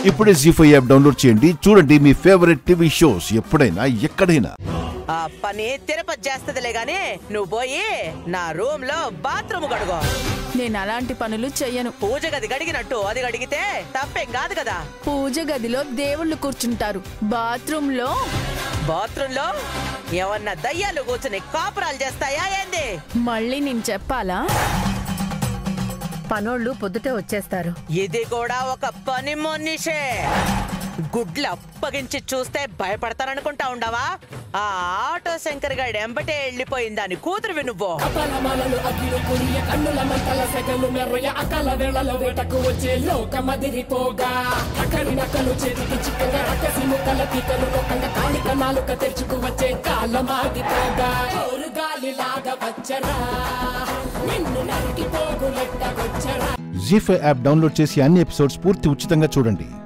ఇప్పుడే G five app download చేయండి చూడండి మీ ఫేవరెట్ టీవీ షోస్ ఎప్పుడైనా ఎక్కడైనా ఆ పని తిరుపతి చేస్తదిలే గాని నువ్వు పోయి నా రూమ్ లో బాత్రూమ్ కడుగో నేను అలాంటి పనులు చెయ్యను పూజ గది గడిగినట్టు అది గడిగితే తప్పేం కాదు కదా పూజ గదిలో దేవుళ్ళు కూర్చుంటారు బాత్రూమ్ లో బాత్రూమ్ లో ఏమన్నా దయ్యాలు కూర్చుని కాపురాలు చేస్తాయా ఏంది మళ్ళీ నేను చెప్పాలా పనోళ్ళు పొద్దుటే వచ్చేస్తారు ఇది కూడా ఒక పని మనిషే గుడ్లు అప్పగించి చూస్తే భయపడతారనుకుంటా ఉండవా ఆ ఆటో శంకర్ గారి ఎంబటే వెళ్ళిపోయింది దాని కూతురు నువ్వు అపలమలలు అగ్గిలు కురియ కన్నుల మంటల సెగలు మెర్రయ అకల వేళల వేటకు వచ్చే లోకమదిరిపోగా అక్కడి నక్కలు చేతికి చిక్కగా రక్కసి ముక్కల పీకలు ఒకంగా కాళిక నాలుక తెరుచుకు వచ్చే కాలమాగిపోగా ఓరు గాలిలాగా వచ్చరా నిన్ను నరికి పోగులెట్టగొచ్చరా జీ ఫైవ్ యాప్ డౌన్లోడ్ చేసి అన్ని ఎపిసోడ్స్ పూర్తి ఉచితంగా చూడండి